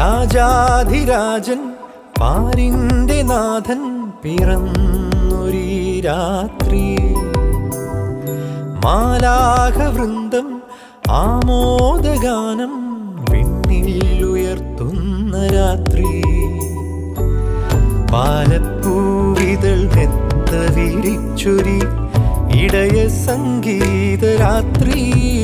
രാജാധിരാജൻ പാരിന്റെ നാഥൻ പിറന്നൊരീ രാത്രി മാലാഘവൃന്ദം ആമോദഗാനം വിണ്ണിൽ ഉയർത്തുന്ന രാത്രി പാലപ്പൂവിതൾ മെത്ത വിരിച്ചൊരി ഇടയ സംഗീത രാത്രി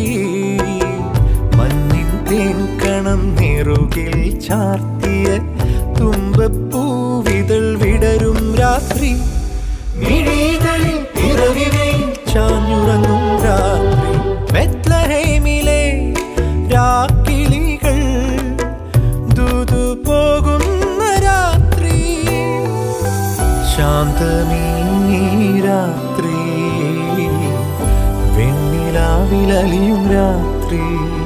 മഞ്ഞിൻ തേൻകണം നെറുകിൽ ചാർത്തിയ തുമ്പപ്പൂവിതൾ വിടരും രാത്രി മിഴികളിൽ പിറവിവേൽ ചാഞ്ഞുറങ്ങും രാത്രി ബെത്ലഹേമിലെ രാക്കിളികൾ ദൂതു പോകുന്ന രാത്രി ശാന്തമീ രാത്രി വെണ്ണിലാവിലലിയും രാത്രി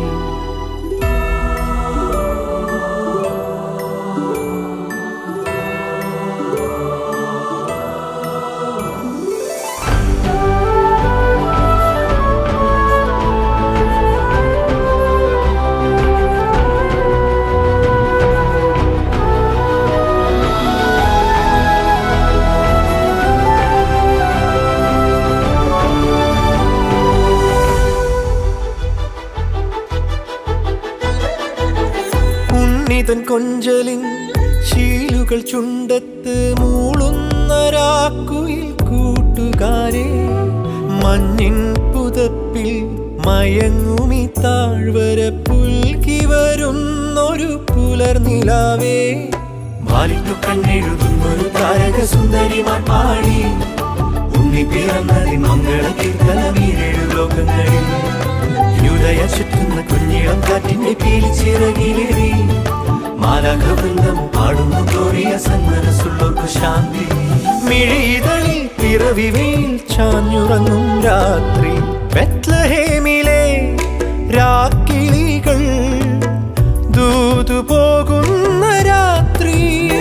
ഉണ്ണിതൻ കൊഞ്ചലിൻ ശീലുകൾ ചുണ്ടത്ത് മൂളുന്ന രാക്കുയിൽ കൂട്ടുകാരെ മഞ്ഞിൻ പുതപ്പിൽ മയങ്ങുമി താഴ്വര പുൽകി വരുന്നൊരു പുലർനിലാവേ മാലിട്ടു കണ്ണെഴുതുന്നൊരു താരക സുന്ദരിമാർ പാടി ഉണ്ണി പിറന്നതിൻ മംഗള കീർത്തനമീരേഴു ലോകങ്ങളിൽ യുദയ ചുറ്റുന്ന കുഞ്ഞിളം കാറ്റിന്റെ പീലി ചിറകിലേറി മാലാഘവൃന്ദം പാടുന്നു ഗ്ലോറിയ സന്മനസ്സുള്ളോർക്ക് ശാന്തി മിഴിതളിൽ പിറവിവേൽ ചാഞ്ഞുറങ്ങും രാത്രി ബെത്ലഹേമിലെ രാക്കിളികൾ ദൂതു പോകുന്ന രാത്രി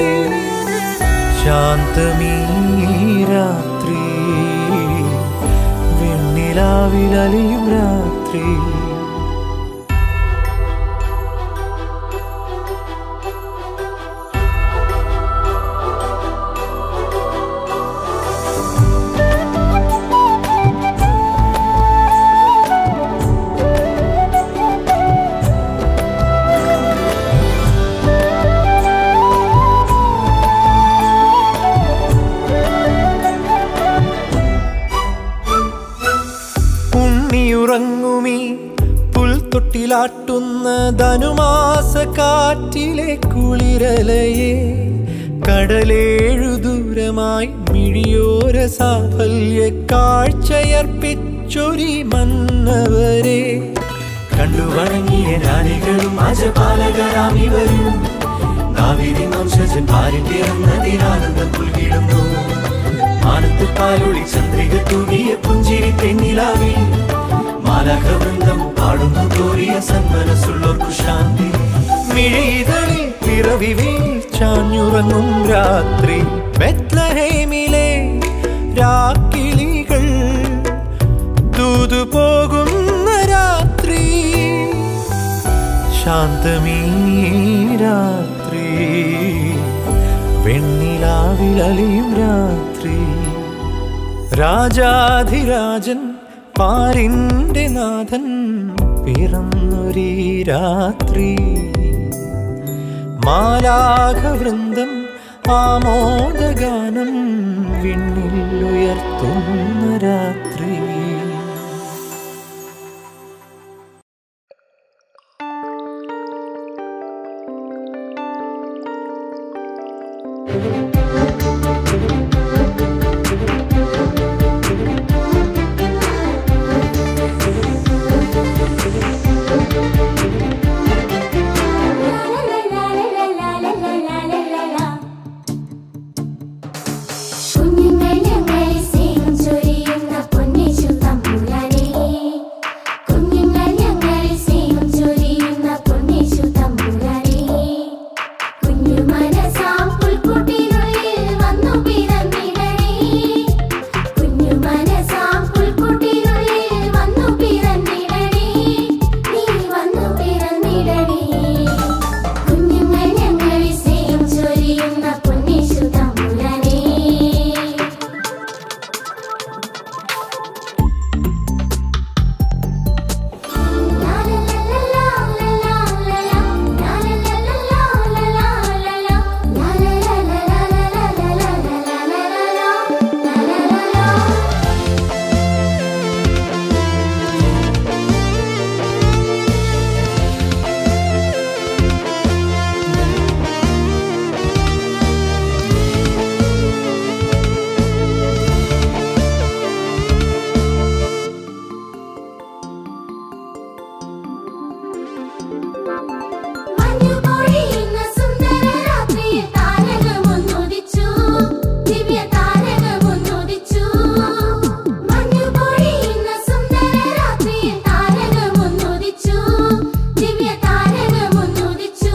ശാന്തമീ രാത്രി വെണ്ണിലാവിലലിയും രാത്രി ഉണ്ണിയുറങ്ങുമി പുൽത്തൊട്ടിലാട്ടുന്ന ധനുമാസ കാറ്റിലെ കുളിരലയെ കടലേഴു ദൂരമായി മിഴിയോര സാഫല്യ കാഴ്ചയർപ്പിച്ചൊരി മന്നവരെ കണ്ടു വണങ്ങിയ രാണികളും അജപാലകരാമിവരും നാവിരി വംശജൻ പാരിൽ പിറന്നതിനാനന്ദം പുൽകിടുന്നു മാനത്ത് പാലൊളി ചന്ദ്രിക തൂകിയ പുഞ്ചിരി തെന്നിലാവിൽ മാലാഘവൃന്ദം പാടുന്നു തോറിയ സന്മനസ്സുള്ളോർക്കു ശാന്തി മിഴിതളിൽ പിറവിവേൽ ചാഞ്ഞുറങ്ങും രാത്രി ബെത്ലഹേമിലെ രാക്കിളികൾ ദൂതു പോകുന്ന രാത്രി ശാന്തമീ രാത്രി വെണ്ണിലാവിലലിയും രാത്രി രാജാധിരാജൻ പാരിന്റെ നാഥൻ പിറന്നൊരീ രാത്രി മാലാഘവൃന്ദം ആമോദഗാനം വിണ്ണിൽ ഉയർത്തുന്ന രാത്രി കുഞ്ഞുങ്ങൾ ഞങ്ങൾ സ്നേഹം ചൊരിയുന്ന പൊന്നേശു തമ്പുരാനേ കുഞ്ഞുങ്ങൾ ഞങ്ങൾ സ്നേഹം ചൊരിയുന്ന പൊന്നേശു തമ്പുരാനേ കുഞ്ഞു മനസാം പുൽക്കുട്ടിനുള്ളിൽ മഞ്ഞു പൊഴിയുന്ന സുന്ദര രാത്രിയിൽ താരകമൊന്നുദിച്ചു ദിവ്യ താരകമൊന്നുദിച്ചു മഞ്ഞു പൊഴിയുന്ന സുന്ദര രാത്രിയിൽ താരകമൊന്നുദിച്ചു ദിവ്യ താരകമൊന്നുദിച്ചു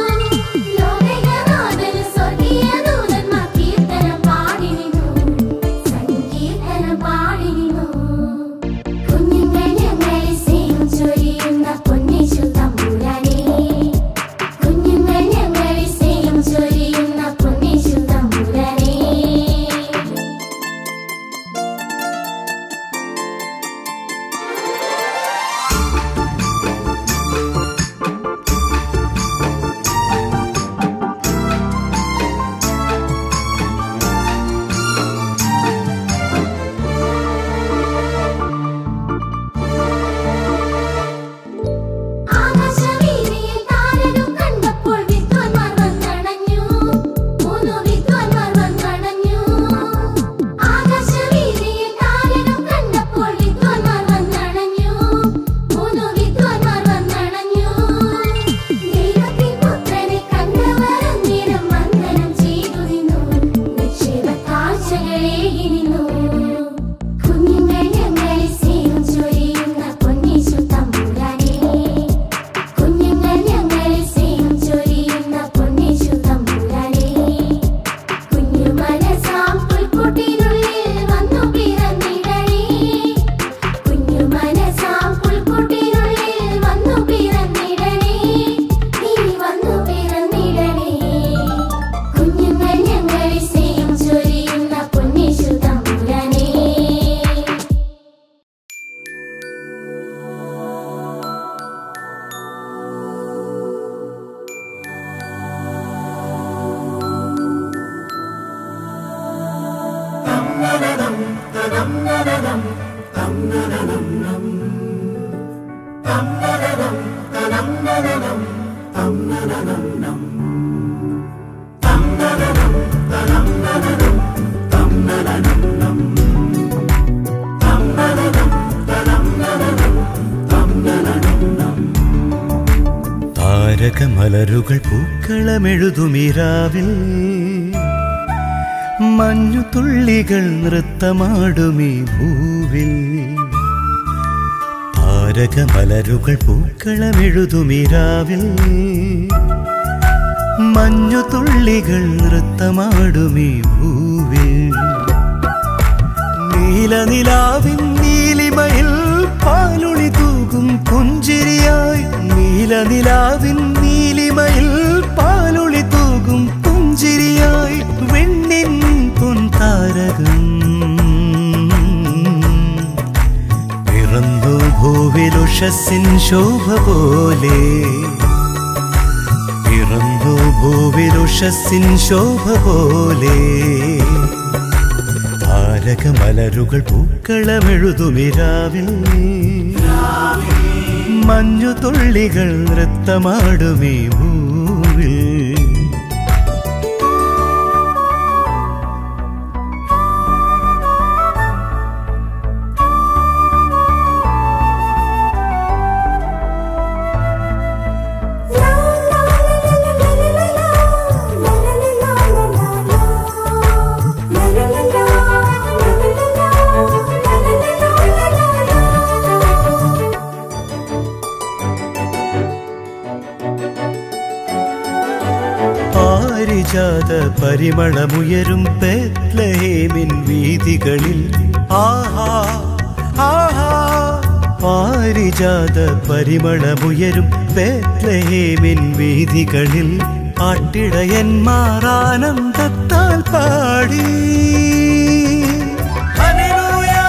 ലോകനാഥന് സ്വർഗീയ ദൂതന്മാർ കീർത്തനം പാടി നിന്നു സങ്കീർത്തനം പാടി നിന്നു കുഞ്ഞുങ്ങൾ ഞങ്ങളെ സ്നേഹം ചൊരിയുന്ന പൊന്നേശു തമ്പുരാനേ കുഞ്ഞുങ്ങൾ ഞങ്ങളെ സ്നേഹം ചൊരിയുന്ന പൊന്നേശു തമ്പുരാനേ ആകാശവീതിയിൽ താരകം കണ്ടപ്പോൾ വിദ്വാൻമാർ വന്നണഞ്ഞു മൂന്നു വിദ്വാൻമാർ വന്നണഞ്ഞു ആകാശവീതിയിൽ താരകം കണ്ടപ്പോൾ വിദ്വാൻമാർ വന്നണഞ്ഞു മൂന്നു വിദ്വാൻമാർ വന്നണഞ്ഞു ദൈവത്തിൻ പുത്രനെ കണ്ടവർ അന്നേരം വന്ദനം ചെയ്തു നിന്നു നിക്ഷേപ കാഴ്ചകളേകി നിന്നു കുഞ്ഞുങ്ങൾ ഞങ്ങളെ സ്നേഹം ചൊരിയുന്ന പൊന്നീശു തമ്പുരാനേ കുഞ്ഞുങ്ങൾ ഞങ്ങളെ സ്നേഹം ചൊരിയുന്ന പൊന്നീശു തമ്പുരാനേ കുഞ്ഞു മനസാം പുൽക്കൂട്ടിനുള്ളിൽ വന്നു പിറന്നിടണേ കുഞ്ഞു മനസാം പുൽക്കൂട്ടിനുള്ളിൽ വന്നു പിറന്നിടണേ നീ വന്നു പിറന്നിടണേ കുഞ്ഞുങ്ങൾ ഞങ്ങളെ സ്നേഹം ചൊരിയുന്ന പൊന്നീശു തമ്പുരാനേ താരകമലരുകൾ പൂക്കളമെഴുതുമിരാവിൽ മഞ്ഞു തുള്ളികൾ നൃത്തമാടുമീ ഭൂവിൽ താരകമലരുകൾ പൂക്കളമെഴുതുമിരാവിൽ മഞ്ഞു തുള്ളികൾ നൃത്തമാടുമീ ഭൂവിൽ നീലനിലാവിൻ നീലിമയിൽ പാലൊളി തൂകും പുഞ്ചിരിയായി നീലനിലാവിൻ നീലിമയിൽ പാലൊളി തൂകും പുഞ്ചിരിയായി വെണ്ണിൻ പൊൻതാരകം പിറന്നു ഭൂവിലുഷസിൻ ശോഭ പോലെ പിറന്നു ഭൂവിലുഷസിൻ ശോഭ പോലെ താരകമലരുകൾ പൂക്കളമെഴുതുമിരാവിൽ മഞ്ഞു തുള്ളികൾ നൃത്തമാടുമീ ഭൂവിൽ പാരിജാത പരിമളമുയരും പെത്ലഹേമിൻ വീതികളിൽ ആഹാ ആഹാ പാരിജാത പരിമളമുയരും പെത്ലഹേമിൻ വീതികളിൽ ആട്ടിടയന്മാർ ആനന്ദത്താൽ പാടി ഹല്ലേലൂയാ,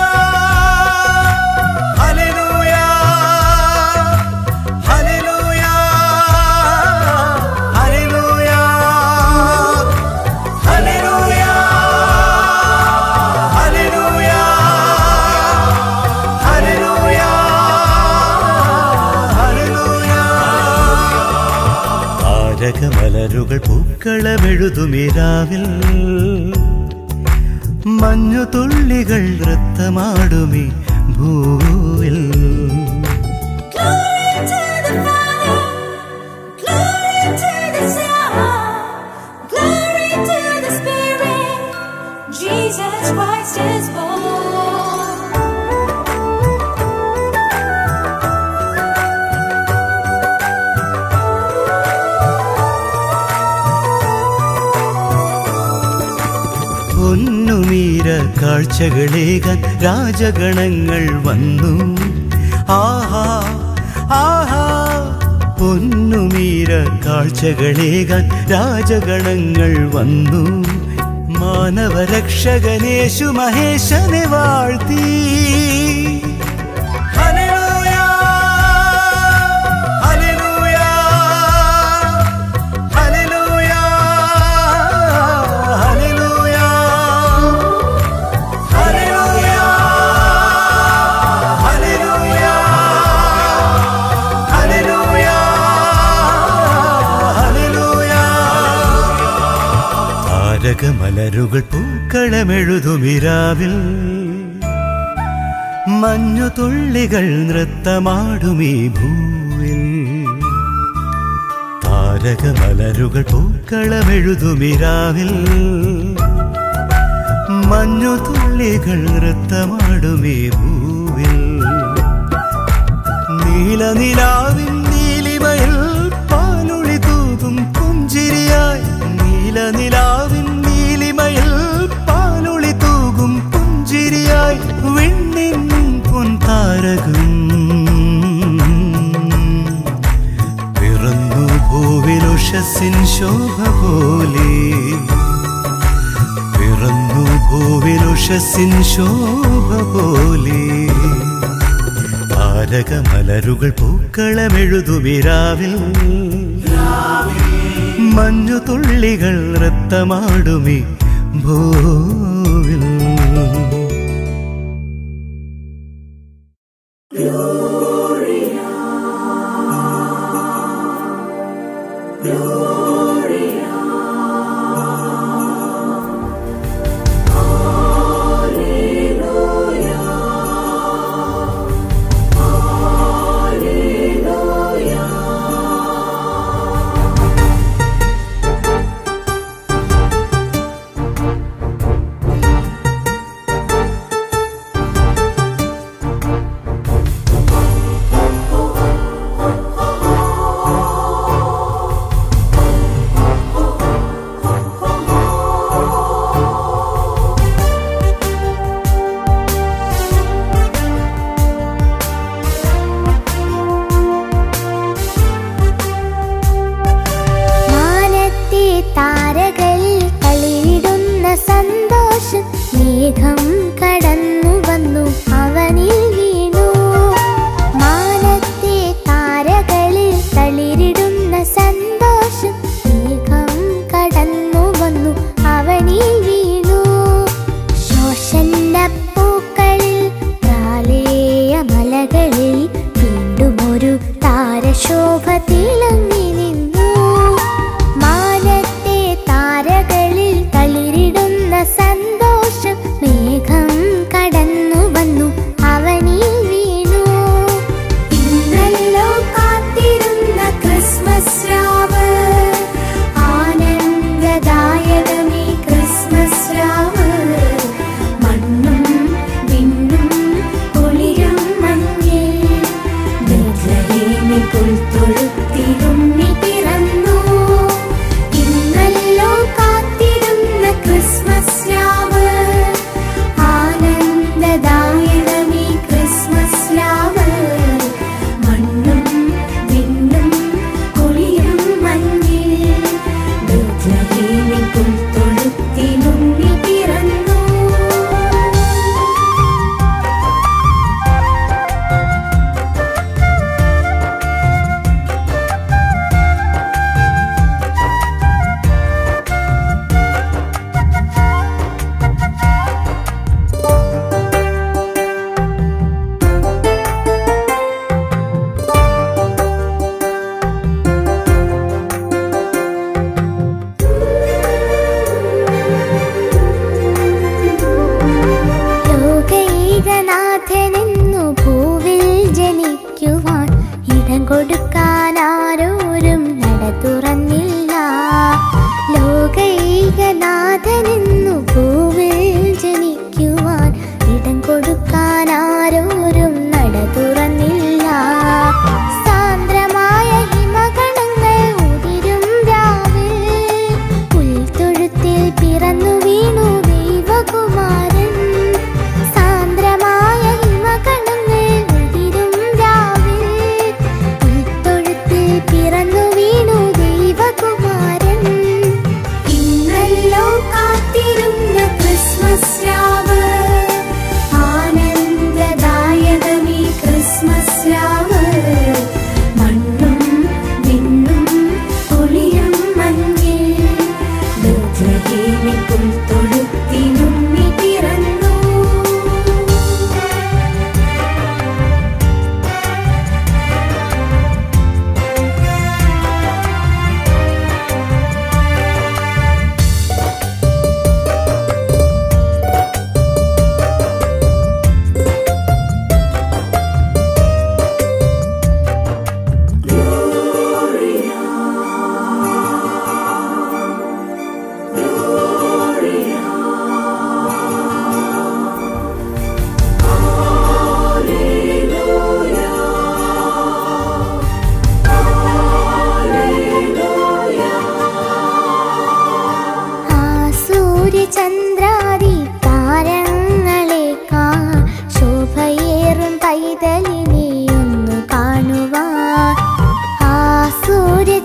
ഹല്ലേലൂയാ, ഹല്ലേലൂയാ, ഹല്ലേലൂയാ, ഹല്ലേലൂയാ, ഹല്ലേലൂയാ, ഹല്ലേലൂയാ, ഹല്ലേലൂയാ. താരകമലരുകൾ പൂക്കളമെഴുതുമിരാവിൽ മഞ്ഞു തുള്ളികൾ നൃത്തമാടുമി ഭൂവിൽ Glory to the Father, കാഴ്ചകളേകാൻ രാജഗണങ്ങൾ വന്നു ആഹാ ആഹാ പൊന്നുമീര കാഴ്ചകളേകാൻ രാജഗണങ്ങൾ വന്നു മാനവരക്ഷകനേശു മഹേശനെ വാഴ്ത്തി ഹല്ലേലൂയ, ഹല്ലേലൂയ, ഹല്ലേലൂയ, ഹല്ലേലൂയ, ഹല്ലേലൂയ, ഹല്ലേലൂയ, ഹല്ലേലൂയ, ഹല്ലേലൂയ. താരകമലരുകൾ പൂക്കളമെഴുതുമിരാവിൽ മഞ്ഞു തുള്ളികൾ നൃത്തമാടുമീ ഭൂവിൽ താരകമലരുകൾ പൂക്കളമെഴുതുമിരാവിൽ മഞ്ഞു തുള്ളികൾ നൃത്തമാടുമീ ഭൂവിൽ നീലനിലാവിൻ നീലിമയിൽ പാലൊളി തൂകും പുഞ്ചിരിയായി നീലനിലാവിൻ നീലിമയിൽ പാലൊളി തൂകും പുഞ്ചിരിയായി വിണ്ണിൻ പൊൻതാരകം പിറന്നു ഭൂവിലുഷസിൻ ശോഭ പോലെ പിറന്നു ഭൂവിലുഷസിൻ ശോഭ പോലെ താരകമലരുകൾ പൂക്കളമെഴുതുമിരാവിൽ മഞ്ഞു തുള്ളികൾ നൃത്തമാടുമി ഭൂവിൽ മാനത്തെ താരകളിൽ കളിയിടുന്ന സന്തോഷം മേഘം കടന്നു വന്നു അവനിൽ വീണു മാനത്തെ താരകളിൽ തളിരിടുന്ന സന്തോഷം മേഘം കടന്നു വന്നു അവനിൽ വീണു ശോഷന്ന പൂക്കളിൽ പ്രാലേയ മലകളിൽ വീണ്ടും ഒരു താരശോഭ തിളങ്ങി നിന്നു മാനത്തെ താരകളിൽ തളിരിടുന്ന സന്തോഷം മേഘം കടന്നു വന്നു അവനിൽ വീണു ഇന്നല്ലോ കാത്തിരുന്ന ക്രിസ്മസ് രാവ് ആനന്ദദായകമേ ക്രിസ്മസ് രാവ് മണ്ണും വിണ്ണും കുളിരും മഞ്ഞിൽ ബേത്ലഹേമിൽ പുൽത്തൊഴുത്തിലുണ്ണി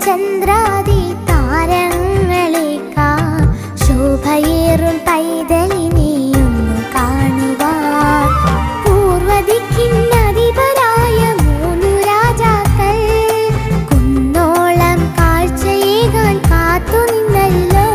ചന്ദ്രാദി താരങ്ങളേക്കാ ശോഭയേറും പൈതലിനെയൊന്നു കാണുവാൻ പൂർവദിക്കിന്നധിപരായ മൂന്നു രാജാക്കൾ കുന്നോളം കാഴ്ചയേകാൻ കാത്തു നിന്നല്ലോ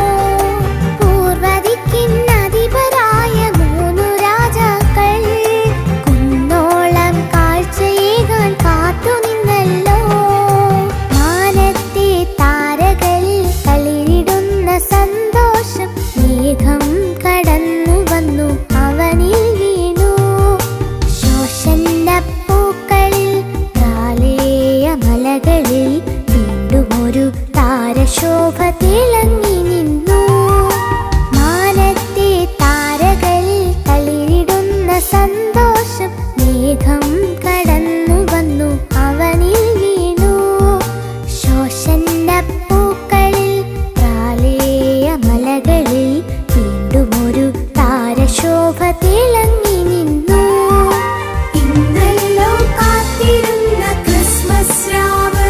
പൂർവദിക്കിന്നധിപരായ മൂന്നു രാജാക്കൾ കുന്നോളം കാഴ്ചയേകാൻ കാത്തു നിന്നല്ലോ മാനത്തെ താരകളിൽ കളിരിടുന്ന സന്തോഷം മേഘം കടന്നു വന്നു അവനിൽ വീണു ശോഷന്ന പൂക്കളിൽ കാലേയ മലകളിൽ വീണ്ടും ഒരു താരശോഭ തിളങ്ങി നിന്നു മാനത്തെ താരകളിൽ കളിരിടുന്ന സന്തോഷം മേഘം കടന്നു വന്നു അവനിൽ വീണു ശോഷന്ന പൂക്കളിൽ കാലേയ മലകളിൽ വീണ്ടും ഒരു താരശോഭ തിളങ്ങി നിന്നു ഇന്നല്ലോ കാത്തിരുന്ന ക്രിസ്മസ് രാവ്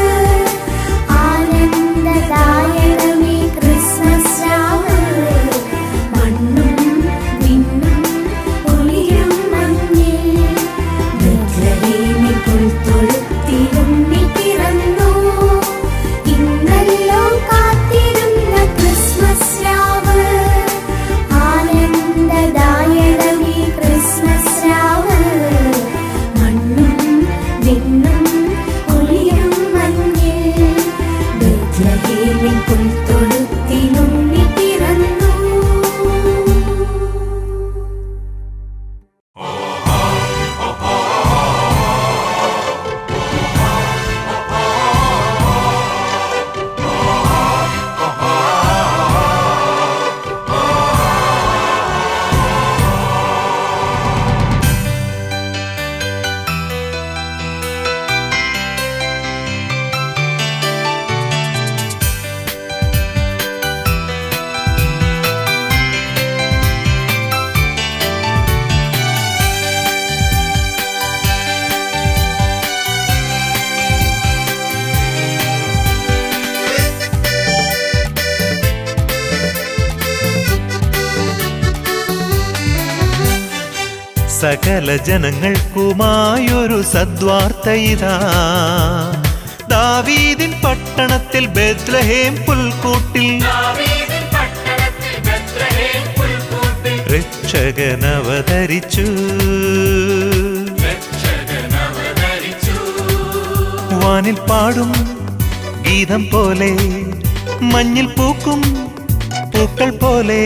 ആനന്ദദായകമേ ക്രിസ്മസ് രാവ് മണ്ണും വിണ്ണും ഒളിയും മഞ്ഞിൽ ബെത്ലഹേമിൽ പുൽത്തൊഴുത്തിലുണ്ണി പിറന്നു. ഇന്നല്ലോ കാത്തിരുന്ന ക്രിസ്മസ് രാവ് ആനന്ദദായകമേ ക്രിസ്മസ് രാവ് മണ്ണും വിണ്ണും ഒളിയും മഞ്ഞിൽ ബെത്ലഹേമിൽ പുൽത്തൊഴുത്തിലുണ്ണി പിറന്നു സകല ജനങ്ങൾക്കുമായൊരു സദ്വാർത്ത ഇതാ ദാവീദിൻ പട്ടണത്തിൽ ബെത്ലഹേം പുൽക്കൂട്ടിൽ രക്ഷകൻ അവതരിച്ചു വാനിൽ പാടും ഗീതം പോലെ മഞ്ഞിൽ പൂക്കും പൂക്കൾ പോലെ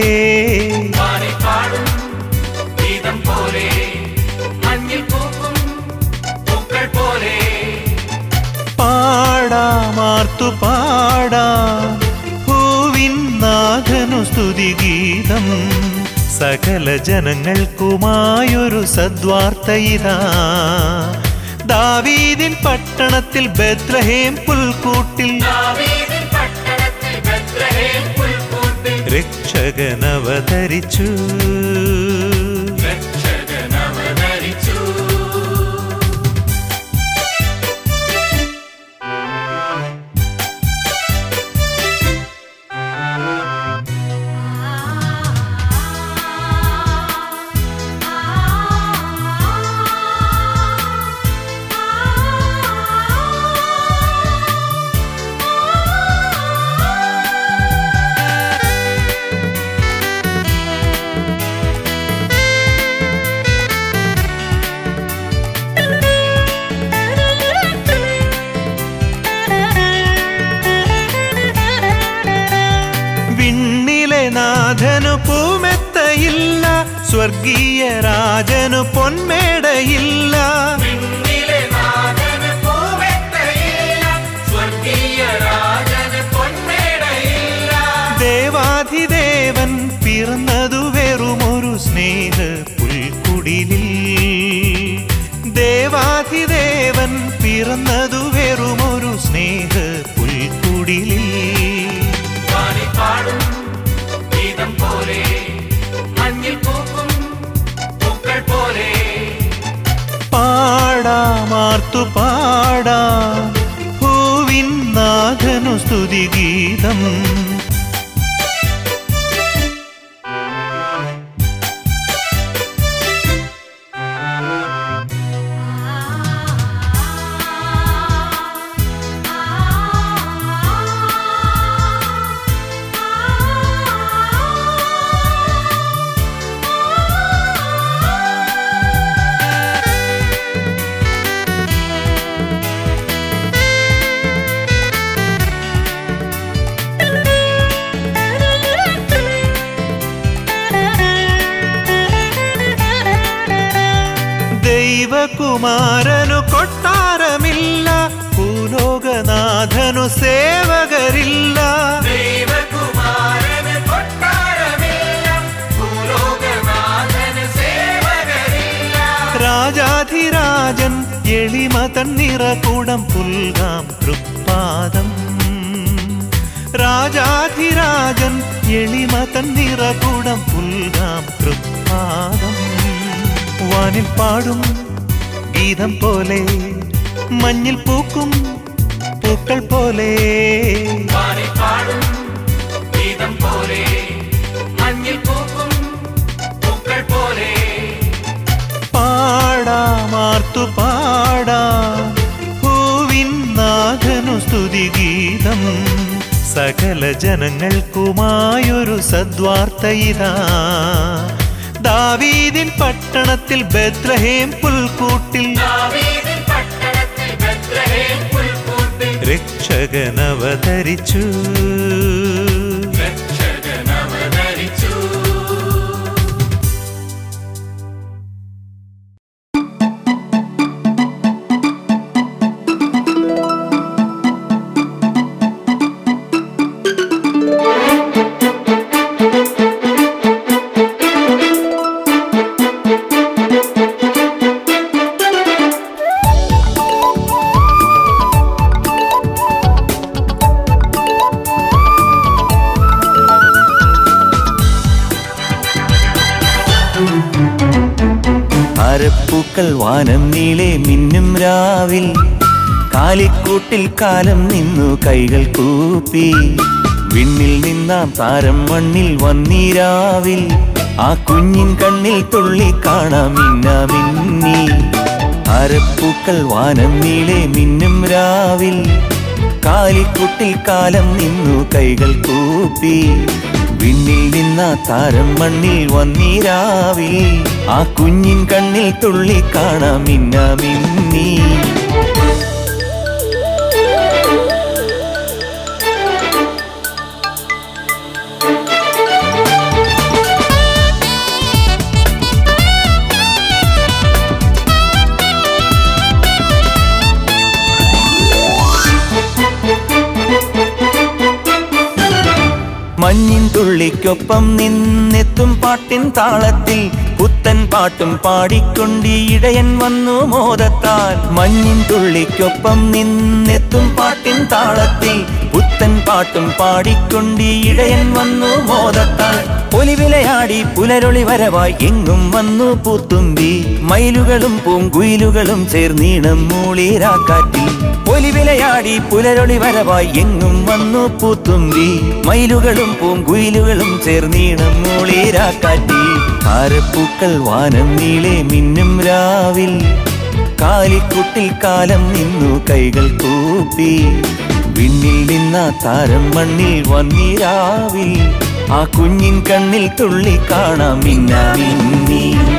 പാടാമാർത്തു പാടാം പൂവിൻ നാഥനു സ്തുതിഗീതം സകല ജനങ്ങൾക്കുമായൊരു സദ്വാർത്ത ഇതാ ദാവീദിൻ പട്ടണത്തിൽ ബെത്ലഹേം പുൽക്കൂട്ടിൽ രക്ഷകൻ അവതരിച്ചു വിണ്ണിലെ നാഥനു പൂമെത്തയില്ല സ്വർഗീയ രാജനു പൊന്മേടയില്ല ദേവാധിദേവൻ പിറന്നതു വെറുമൊരു സ്നേഹ പുൽക്കുടിലിൽ ദേവാധിദേവൻ പിറന്നതു വെറുമൊരു സ്നേഹ പുൽക്കുടിലിൽ പാടാമാർത്തു പാടാം പൂവിൻ നാഥ നാഥനു സ്തുതിഗീതം ദൈവകുമാരനു കൊട്ടാരമില്ല ഭൂലോകനാഥനു സേവകരില്ല ദൈവകുമാരന് കൊട്ടാരമില്ല ഭൂലോകനാഥന് സേവകരില്ല രാജാധിരാജൻ എളിമ തന്നിറകൂടം പുൽകാം തൃപ്പാദം രാജാധിരാജൻ എളിമ തന്നിറകൂടം പുൽകാം തൃപ്പാദം വാനിൽ പാടും ഗീതം പോലെ മഞ്ഞിൽ പൂക്കും പൂക്കൾ പോലെ വാനിൽ പാടും ഗീതം പോലെ മഞ്ഞിൽ പൂക്കും പൂക്കൾ പോലെ പാടാമാർത്തു പാടാം ഭൂവിൻ നാഥനു സ്തുതിഗീതം സകല ജനങ്ങൾക്കുമായൊരു സദ്വാർത്ത ഇതാ ദാവീദിൻ പട്ടണത്തിൽ ബദ്രഹേം പുൽക്കൂട്ടിൽ ദാവീദിൻ പട്ടണത്തിൽ ബത്ലഹേം പുൽക്കൂട്ടിൽ രക്ഷകൻ അവതരിച്ചു രക്ഷകൻ അവതരിച്ചു അരപ്പൂക്കൾ വാനം നീളെ മിന്നും രാവിൽ കാലിക്കൂട്ടിൽ കാലം നിന്നു കൈകൾ കൂപ്പി വിണ്ണിൽ നിന്നാം താരം മണ്ണിൽ വന്നീരാവിൽ ആ കുഞ്ഞിൻ കണ്ണിൽ തുള്ളി കാണാം മിന്ന മിന്നി അരപ്പൂക്കൾ വാനം നീളെ മിന്നും രാവിൽ കാലിക്കുട്ടിൽ കാലം നിന്നു കൈകൾ കൂപ്പി വിണ്ണിൽ നിന്ന താരം മണ്ണിൽ വന്നീരാവിൽ ആ കുഞ്ഞിൻ കണ്ണിൽ തുള്ളി കാണാം മിന്ന മിന്നി മഞ്ഞിൻ തുള്ളിക്കൊപ്പം നിന്നെത്തും പാട്ടിൻ താളത്തിൽ പുത്തൻ പാട്ടും പാടിക്കൊണ്ടി ഇടയൻ വന്നു മോദത്താൽ മഞ്ഞിൻ തുള്ളിക്കൊപ്പം നിന്നെത്തും പാട്ടിൻ താളത്തിൽ പുത്തൻ പാട്ടും പാടിക്കൊണ്ടി ഇടയൻ വന്നു മോദത്താൽ ഒലിവിലയാടി പുലരൊളി വരവായി എങ്ങും വന്നു പൂത്തുമ്പി മയിലുകളും പൂങ്കുയിലുകളും ചേർന്നീണം മൂളീരാക്കാറ്റിൽ ഒലിവിലയാടി പുലരൊളി വരവായി എങ്ങും വന്നു പൂത്തുമ്പി മയിലുകളും പൂങ്കുയിലുകളും ചേർന്നീണം മൂളീരാക്കാറ്റിൽ കാരപ്പൂക്കൾ വാനം നീളെ മിന്നും രാവിൽ കാലിക്കുട്ടിൽ കാലം നിന്നു കൈകൾ കൂപ്പി വിണ്ണിൽ നിന്ന താരം മണ്ണിൽ വന്നീരാവിൽ ആ കുഞ്ഞിൻ കണ്ണിൽ തുള്ളി കാണാം മിന്ന മിന്നി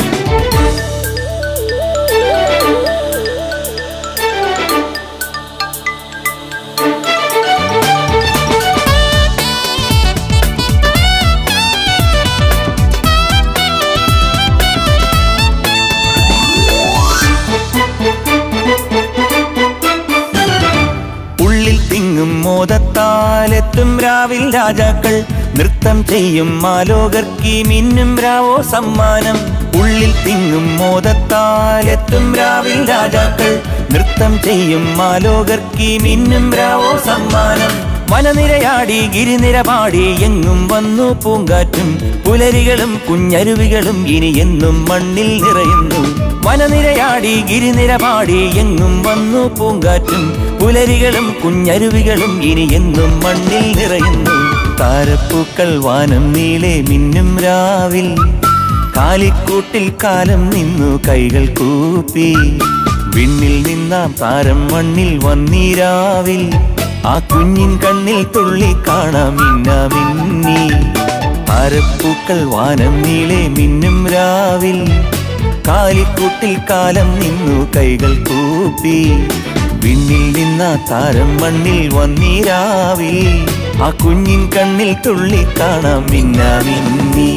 ഉള്ളിൽ തിങ്ങും മോദത്താലെത്തും രാവിൽ രാജാക്കൾ നൃത്തം ചെയ്യും മാലോകർക്കി മിന്നും രാവോ സമ്മാനം ഉള്ളിൽ തിങ്ങും മോദത്താലെത്തും രാവിൽ രാജാക്കൾ നൃത്തം ചെയ്യും മാലോകർക്കി മിന്നും രാവോ സമ്മാനം വനനിരയാടി ഗിരിനിര പാടി എങ്ങും വന്നു പൂങ്കാറ്റും പുലരികളും കുഞ്ഞരുവികളും ഇനി എന്നും മണ്ണിൽ നിറയുന്നു വനനിരയാടി ഗിരിനിര പാടി എങ്ങും വന്നു പൂങ്കാറ്റും പുലരികളും കുഞ്ഞരുവികളും ഇനി എന്നും മണ്ണിൽ നിറയുന്നു താരപ്പൂക്കൾ വാനം നീളെ മിന്നും രാവിൽ കാലിക്കൂട്ടിൽ കാലം നിന്നു കൈകൾ കൂപ്പി വിണ്ണിൽ നിന്നാം താരം മണ്ണിൽ വന്നീരാവിൽ ആ കുഞ്ഞിൻ കണ്ണിൽ തുള്ളി കാണാം മിന്ന മിന്നി താരപ്പൂക്കൾ വാനം നീളെ മിന്നും രാവിൽ കാലിക്കൂട്ടിൽ കാലം നിന്നു കൈകൾ കൂപ്പി വിണ്ണിൽ നിന്ന താരം മണ്ണിൽ വന്നീരാവിൽ ആ കുഞ്ഞിൻ കണ്ണിൽ തുള്ളി കാണാം മിന്ന മിന്നി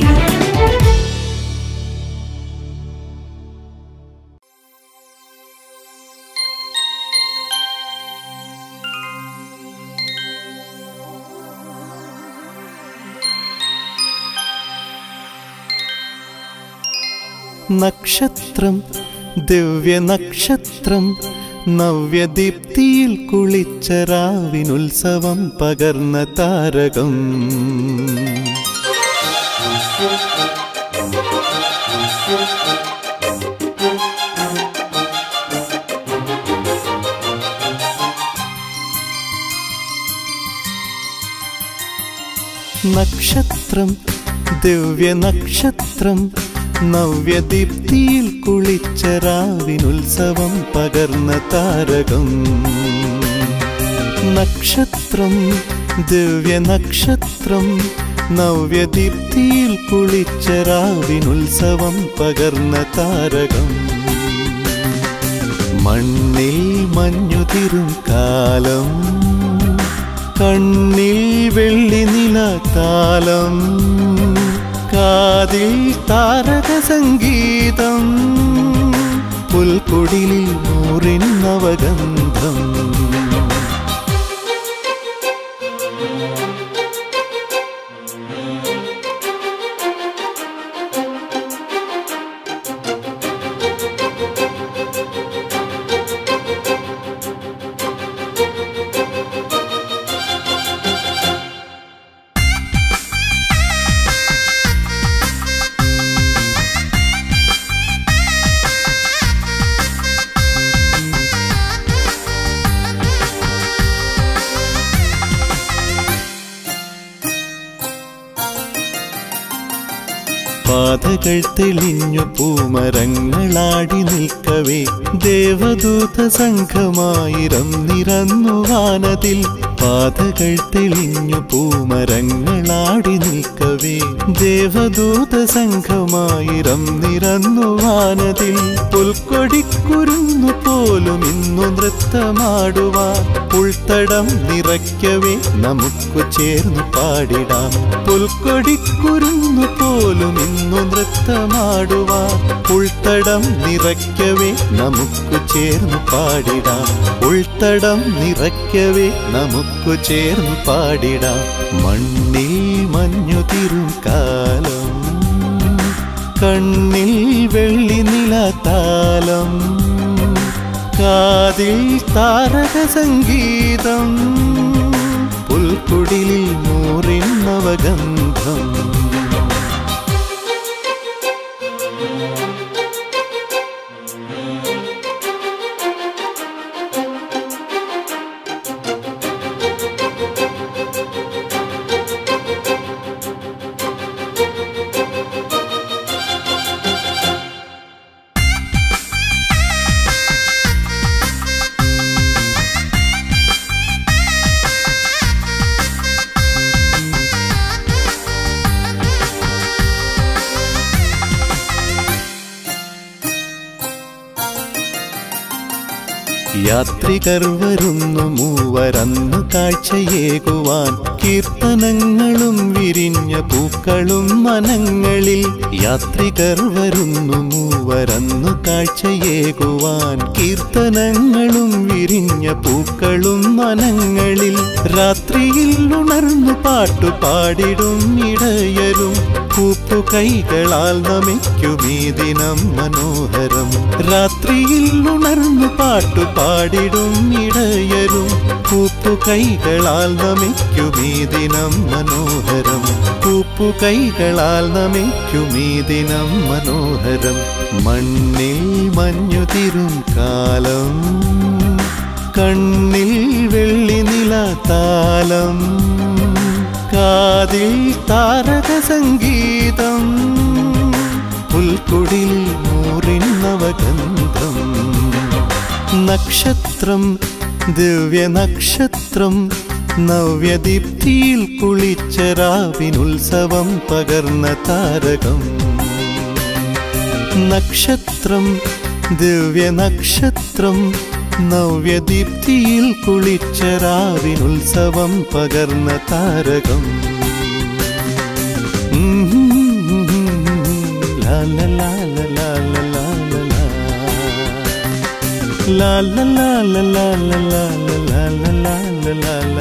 നക്ഷത്രം ദിവ്യനക്ഷത്രം നവ്യദീപ്തിയിൽ കുളിച്ച രാവിനുത്സവം പകർന്ന താരകം നക്ഷത്രം ദിവ്യനക്ഷത്രം നവ്യദീപ്തിയിൽ കുളിച്ച രാവിനുത്സവം പകർന്ന താരകം നക്ഷത്രം ദിവ്യനക്ഷത്രം നവ്യദീപ്തിയിൽ കുളിച്ച രാവിനുത്സവം പകർന്ന താരകം മണ്ണിൽ മഞ്ഞുതിരും കാലം കണ്ണിൽ വെള്ളി നില താലം കാതിൽ താരക സംഗീതം പുൽക്കൊടിലിൽ നൂറിൻ നവഗന്ധം പാതകൾ തെളിഞ്ഞു പൂമരങ്ങളാടി നിൽക്കവേ ദേവദൂത സംഘമായിരം നിറന്നു വാനതിൽ പാതകൾ തെളിഞ്ഞു പൂമരങ്ങളാടി നിൽക്കവേ ദേവദൂത സംഘമായിരം നിറന്നു വാനതിൽ പുൽക്കൊടിക്കുരുന്നു പോലും ഇന്നു നൃത്തമാടുവാൻ ഉൾത്തടം നിറയ്ക്കവേ നമുക്കു ചേർന്നു പാടിടാം പുൽക്കൊടിക്കുരുന്നു പോലും ഇന്നു നൃത്തമാടുവാൻ ഉൾത്തടം നിറയ്ക്കവേ നമുക്കു ചേർന്നു പാടിടാം ഉൾത്തടം നിറയ്ക്കവേ നമുക്കു ചേർന്നു പാടിടാം മണ്ണിൽ മഞ്ഞു തിരും കാലം കണ്ണിൽ വെള്ളി നില താലം കാതിൽ താരക സംഗീതം പുൽക്കുടിലിൽ നൂറിൻ നവഗന്ധം യാത്രികർ വരുന്നു മൂവരന്നു കാഴ്ചയേകുവാൻ കീർത്തനങ്ങളും വിരിഞ്ഞ പൂക്കളും മനങ്ങളിൽ യാത്രികർ വരുന്നു മൂവരന്നു കാഴ്ചയേകുവാൻ കീർത്തനങ്ങളും വിരിഞ്ഞ പൂക്കളും മനങ്ങളിൽ രാത്രിയിൽ ഉണർന്നു പാട്ടു പാടിടും ഇടയരും കൂപ്പുകൈകളാൽ നമിക്കുമീ ദിനം മനോഹരം രാത്രിയിൽ ഉണർന്നു പാട്ടു പാടിടും ഇടയരും കൂപ്പുകൈകളാൽ നമിക്കുമീ ദിനം മനോഹരം കൂപ്പുകൈകളാൽ നമിക്കുമീ ദിനം മനോഹരം മണ്ണിൽ മഞ്ഞുതിരും കാലം കണ്ണിൽ വെള്ളി നില താലം കാതിൽ താരക സംഗീതം പുൽക്കുടിൽ നൂറിൻ നവഗന്ധം നക്ഷത്രം ദിവ്യ നക്ഷത്രം നവ്യദീപ്തിയിൽ കുളിച്ച രാവിനുത്സവം പകർന്ന താരകം നക്ഷത്രം ദിവ്യ നക്ഷത്രം നവ്യദീപ്തിയിൽ കുളിച്ച രാവിനുത്സവം പകർന്ന താരകം ലാല ലാല ലാല ലാല ലാല ലാല ലാല ലാല ലാല ലാല ലാല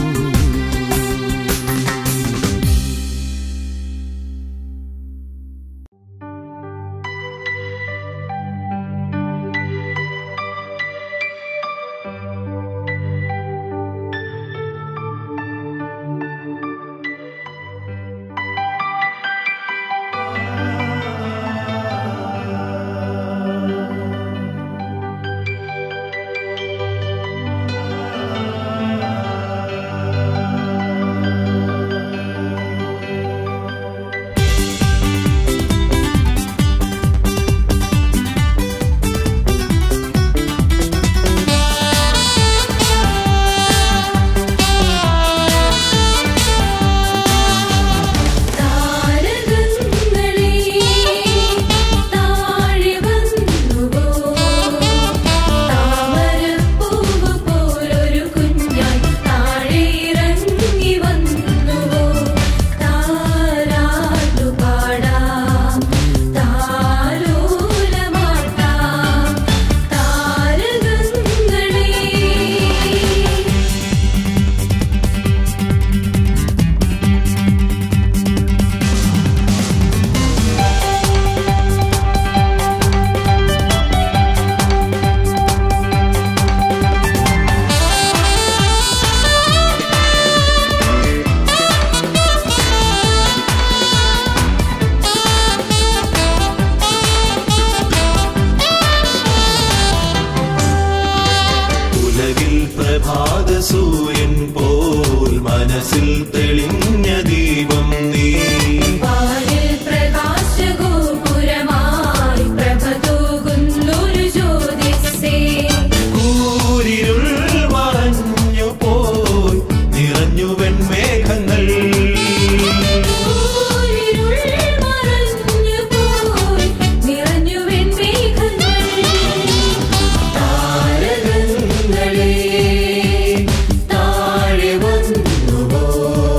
താരകങ്ങളെ താഴെ വന്നുവോ താമരപ്പൂവ് പോലൊരു കുഞ്ഞായി താഴെ ഇറങ്ങി വന്നുവോ താരാട്ടു പാടാം താലോലമാട്ടാം താരകങ്ങളെ ഉലകിൽ പ്രഭാത സൂര്യൻ പോൽ മനസ്സിൽ തെളിഞ്ഞ ദീപം നീ വാനിൽ പ്രകാശഗോപുരമായി പ്രഭ തൂകുന്നൊരു ജ്യോതിസ്സേ കൂരിരുൾ മറഞ്ഞു പോയി നിറഞ്ഞു വെൺമേഘങ്ങൾ ഊരിരുൾ മറഞ്ഞു പോയി നിറഞ്ഞു വെൺമേഘങ്ങൾ താരകങ്ങളെ താഴെ വന്നുവോ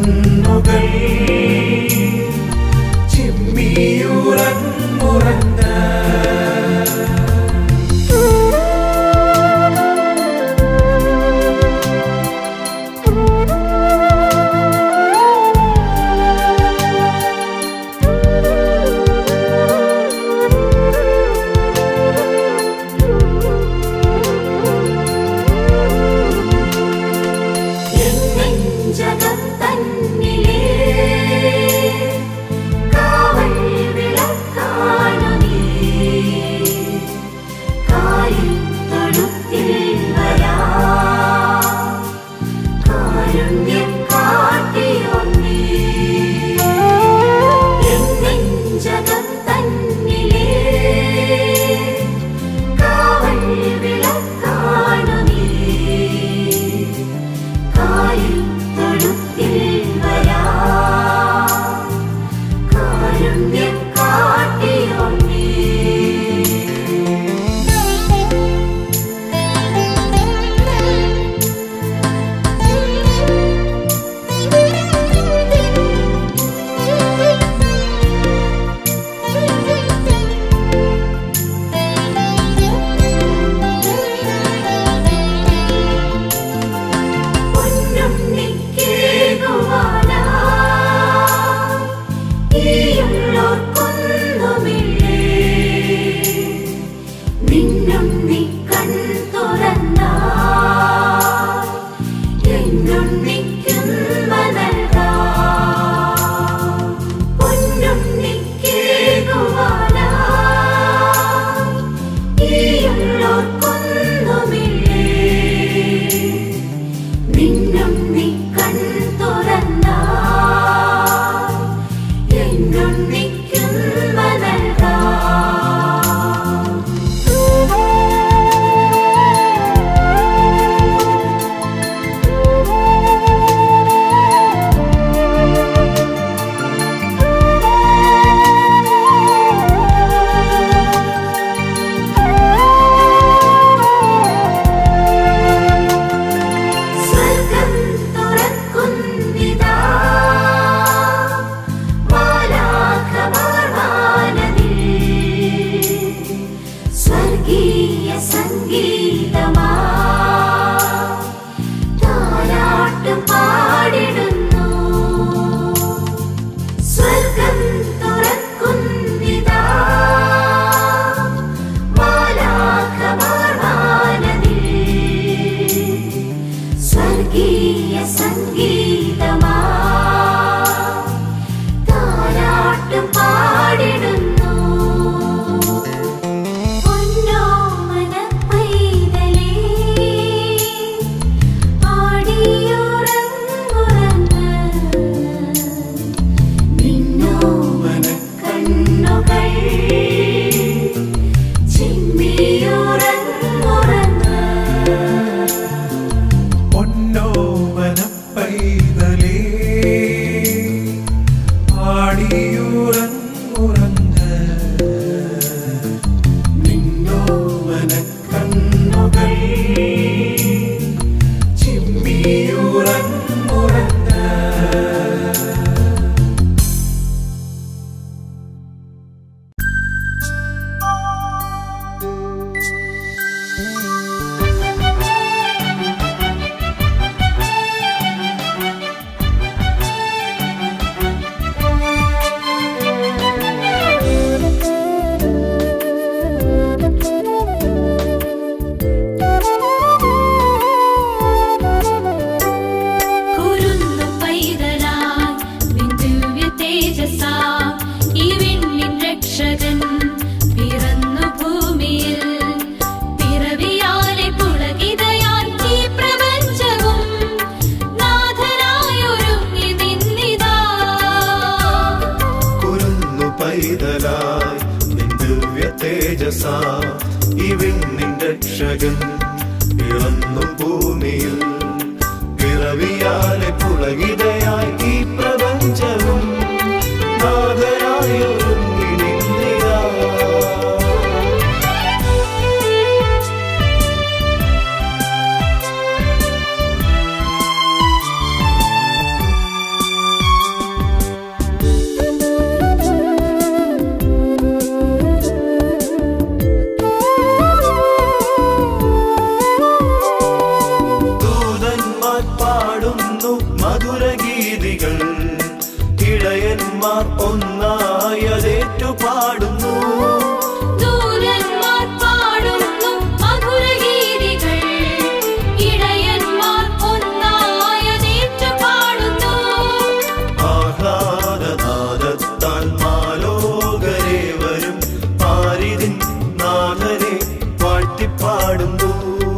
കണ്ണുകൾ ചിമ്മിയുറങ്ങുറങ്ങ നെഞ്ചകം തന്നിലേ കാവൽ വിളക്കാണു നീ കാലിൽ തൊഴുത്തിൽ വരാ കാരുണ്യം കാട്ടിയോ നീ നെഞ്ചകം തന്നിലേ കാവൽ വിളക്കാണു നീ കാലിൽ തൊഴുത്തിൽ വരാ കാരുണ്യം കാട്ടിയോ നീ പൊന്നും നിക്കേകുവാനാ ഈയുള്ളോർക്കൊന്നുമില്ലേ നിന്നും നീ കൺ തുറന്നാ എന്നുണ്ണിക്കും നൽകാ പൊന്നും നിക്കേകുവാനാ ഈയുള്ളോർക്കൊന്നുമില്ലേ നിന്നും നീ കൺ തുറന്നാ എന്നുണ്ണിക്കും നൽകാ സ്വർഗം തുറക്കുന്നിതാ മാലാഖമാർ വാനതിൽ സ്വർഗീയ സംഗീതമാ താരാട്ടും പാടിടുന്നു സ്വർഗം തുറക്കുന്നിതാ മാലാഖമാർ വാനതിൽ സ്വർഗീയ സംഗീതമാ താരാട്ടും പാടിടുന്നു പൊന്നോമന പൈതലേ ആടിയുറങ്ങുറങ്ങ് നിന്നോമന കണ്ണുകൾ ചിമ്മിയുറങ്ങുറങ്ങ് പൊന്നോവന പൈതലേ ആടിയുറങ്ങുറങ്ങ നിന്നോവന കണ്ണുകൾ ചിമ്മിയുറങ്ങുറങ്ങ കുരുന്നു പൈതലായി വിദ്യുവ്യ തേജസാ ഈ വിണ്ണിൻ രക്ഷകൻ പിറന്നു ഭൂമിയിൽ പിറവിയാലെ പുളകിതയായി ഈ പ്രപഞ്ചവും നാഥനായൊരുങ്ങി നിന്നിതാ കുരുന്നു പൈതലായി നിൻ ദിവ്യ തേജസ ഈ വിണ്ണിൻ രക്ഷകൻ പിറന്നു ഭൂമിയിൽ പിറവിയാലെ പുളകിതയായി ഈ പ്രപഞ്ചവും നാഥനായി ഒരുങ്ങി നിന്നിതാ പാടുന്നു മധുരഗീതികൾ ഇടയന്മാർ ഒന്നായതേറ്റു പാടുന്നു ദൂതന്മാർ പാടുന്നു മധുരഗീതികൾ ഇടയന്മാർ ഒന്നായതേറ്റു പാടുന്നു ആഹ്ലാദനാദത്താൽ മാലോകരെ വരും പാരിതിൻ നാഥനെ വാഴ്ത്തിപ്പാടുന്നു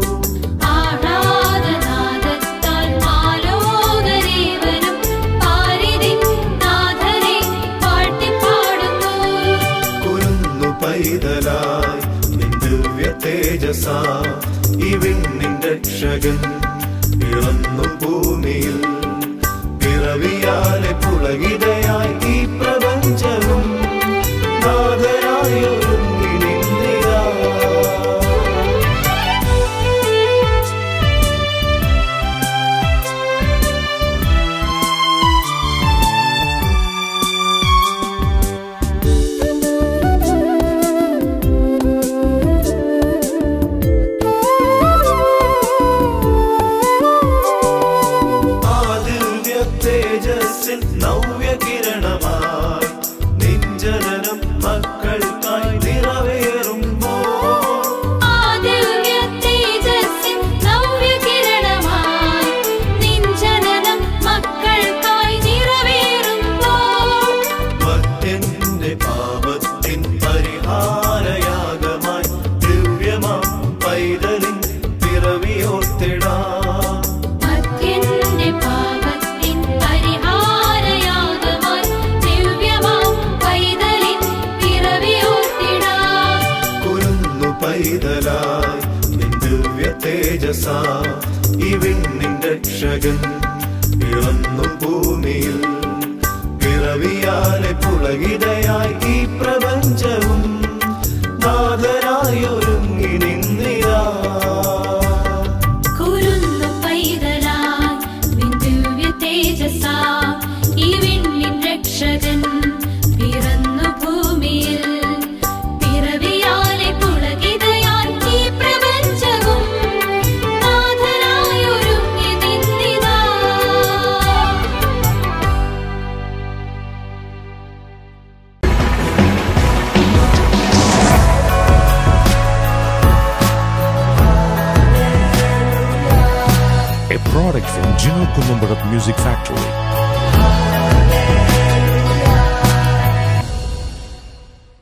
ആഹ്ലാദനാദത്താൽ മാലോകരേവരും പാരിതിൻ നാഥനെ പാട്ടിപ്പാടുന്നു കുരുന്നു പൈതലായി നിൻ ദിവ്യ തേജസ ഇവിന്നിൻ രക്ഷകൻ പിറന്നു ഭൂമിയിൽ പിറവിയാലെ പുളകിതയായി ഈ പ്രപഞ്ചവും നാഥനായൊരുങ്ങി നിന്നിതാ ആ ദിവ്യ തേജസ്സിൽ നവ്യകിരണമായി നിഞ്ചലനം മക്കൾക്കായി നിറവേറുമ്പോൾ ആ ദിവ്യ തേജസ്സിൻ നവ്യകിരണമായി നിൻ ജനനം മക്കൾക്കായി നിറവേറുമ്പോൾ മറ്റെന്റെ പാപത്തിൻ പരിഹാരയാഗമായി ദിവ്യമാം പൈതലിൻ പിറവിയോർത്തിടാം മർത്യന്റെ പാപത്തിൻ പരിഹാരയാഗമായി ദിവ്യമാം പൈതലിൻ പിറവിയോർത്തിടാം കുരുന്നു പൈതലായി നിൻ ദിവ്യ തേജസ ഇവിന്നിൻ രക്ഷകൻ പിറന്നു ഭൂമിയിൽ പിറവിയാലെ പുളകിതയായി ഈ പ്രപഞ്ചവും നാഥനായൊരുങ്ങി നിന്നിരാ കുരുന്നു പൈതലായി നിൻ ദിവ്യ തേജസാ ഈ വിണ്ണിൻ രക്ഷകൻ പിറന്നു ഭൂമിയിൽ പിറവിയാലെ പുളകിതയായി ഈ പ്രപഞ്ചവും നാഥനായൊരുങ്ങി നിന്നിതാ a product from Gino Columbarat Music Factory.